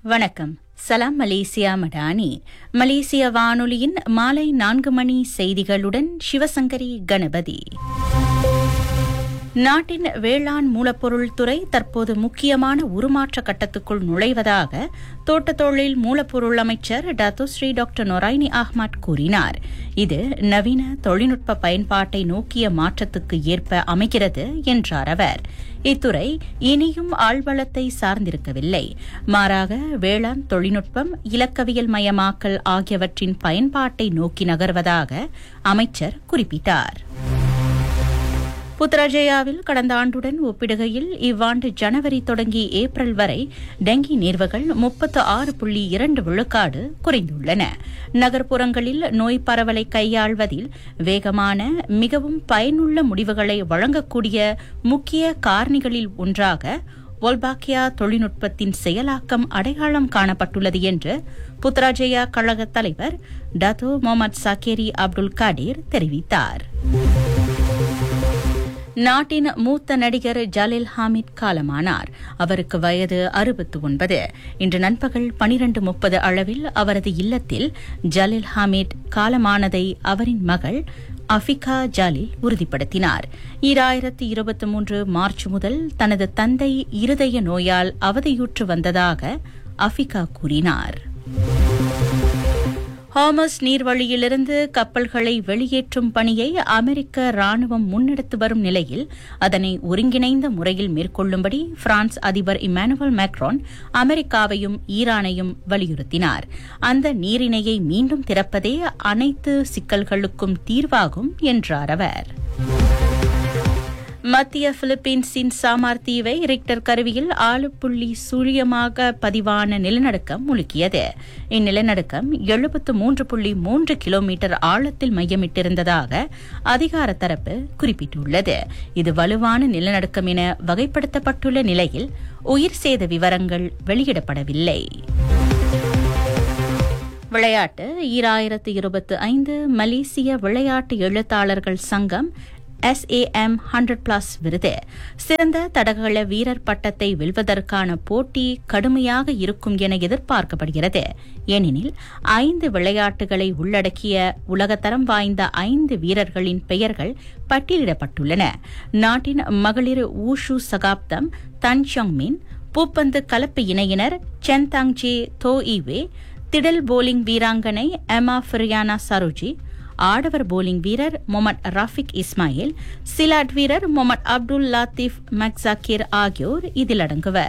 வணக்கம் சலாம் மலேசியா மடானி மலேசிய வானொலியின் மாலை நான்கு மணி செய்திகளுடன் சிவசங்கரி கணபதி நாட்டின் வேளாண் மூலப்பொருள் துறை தற்போது முக்கியமான உருமாற்ற கட்டத்துக்குள் நுழைவதாக தோட்டத் தொழில் மூலப்பொருள் அமைச்சர் டத்துஸ்ரீ டாக்டர் நொராய்னி அஹ்மத் கூறினார் இது நவீன தொழில்நுட்ப பயன்பாட்டை நோக்கிய மாற்றத்துக்கு ஏற்ப அமைகிறது என்றார் அவர் இத்துறை இனியும் ஆழ்வளத்தை சார்ந்திருக்கவில்லை மாறாக வேளாண் தொழில்நுட்பம் இலக்கவியல் மயமாக்கல் ஆகியவற்றின் பயன்பாட்டை நோக்கி நகர்வதாக அமைச்சர் குறிப்பிட்டார் புத்ராஜயாவில் கடந்த ஆண்டுடன் ஒப்பிடுகையில் இவ்வாண்டு ஜனவரி தொடங்கி ஏப்ரல் வரை டெங்கி நேர்வுகள் முப்பத்து ஆறு புள்ளி இரண்டு விழுக்காடு குறைந்துள்ளன நகர்ப்புறங்களில் நோய் பரவலை கையாள்வதில் வேகமான மிகவும் பயனுள்ள முடிவுகளை வழங்கக்கூடிய முக்கிய காரணிகளில் ஒன்றாக ஒல்பாக்கியா தொழில்நுட்பத்தின் செயலாக்கம் அடையாளம் காணப்பட்டுள்ளது என்று புத்ராஜயா கழக தலைவர் Dato Mohamed Zakeri Abdul Kadir தெரிவித்தார் நாட்டின் மூத்த நடிகர் ஜலீல் ஹாமித் காலமானார் அவருக்கு வயது அறுபத்து ஒன்பது இன்று நண்பகல் பனிரண்டு முப்பது அளவில் அவரது இல்லத்தில் ஜலீல் ஹாமித் காலமானதை அவரின் மகள் அஃபிகா ஜாலில் உறுதிப்படுத்தினார் ஈராயிரத்து இருபத்தி மூன்று மார்ச் முதல் தனது தந்தை இருதய நோயால் அவதியுற்று வந்ததாக அஃபிகா கூறினார் ஹாமஸ் நீர்வழியிலிருந்து கப்பல்களை வெளியேற்றும் பணியை அமெரிக்க ராணுவம் முன்னெடுத்து வரும் நிலையில் அதனை ஒருங்கிணைந்த முறையில் மேற்கொள்ளும்படி பிரான்ஸ் அதிபர் இமானுவல் மேக்ரான் அமெரிக்காவையும் ஈரானையும் வலியுறுத்தினார் அந்த நீரிணையை மீண்டும் திறப்பதே அனைத்து சிக்கல்களுக்கும் தீர்வாகும் என்றார் அவர் மத்திய பிலிப்பீன்ஸின் சாமார் தீவை ரிக்டர் கருவியில் ஆறு புள்ளி சூழியமாக பதிவான நிலநடுக்கம் முழுக்கியது இந்நிலநடுக்கம் எழுபத்து மூன்று புள்ளி மூன்று கிலோமீட்டர் ஆழத்தில் மையமிட்டிருந்ததாக அதிகார தரப்பு குறிப்பிட்டுள்ளது இது வலுவான நிலநடுக்கம் என வகைப்படுத்தப்பட்டுள்ள நிலையில் உயிர் சேத விவரங்கள் வெளியிடப்படவில்லை விளையாட்டு ஈராயிரத்து இருபத்தி ஐந்து மலேசிய விளையாட்டு எழுத்தாளர்கள் சங்கம் எஸ்ஏஎம் ஹண்ட்ரட் பிளஸ் விருது சிறந்த தடகள வீரர் பட்டத்தை வெல்வதற்கான போட்டி கடுமையாக இருக்கும் என எதிர்பார்க்கப்படுகிறது ஏனெனில் ஐந்து விளையாட்டுகளை உள்ளடக்கிய உலகத்தரம் வாய்ந்த ஐந்து வீரர்களின் பெயர்கள் பட்டியலிடப்பட்டுள்ளன நாட்டின் மகளிர் ஊஷு சகாப்தம் தன் மின் பூப்பந்து கலப்பு இணையினர் சென்தாங்ஜே தோ இவே திடல் போலிங் வீராங்கனை எமா ஃபிரியானா சரோஜி ஆடவர் போலிங் வீரர் மொமட் ரஃபிக் இஸ்மாயில் சிலாட் வீரர் மொமட் அப்துல் லாத்திப் மக்சாக்கிர் ஆகியோர் இதில் அடங்குவர்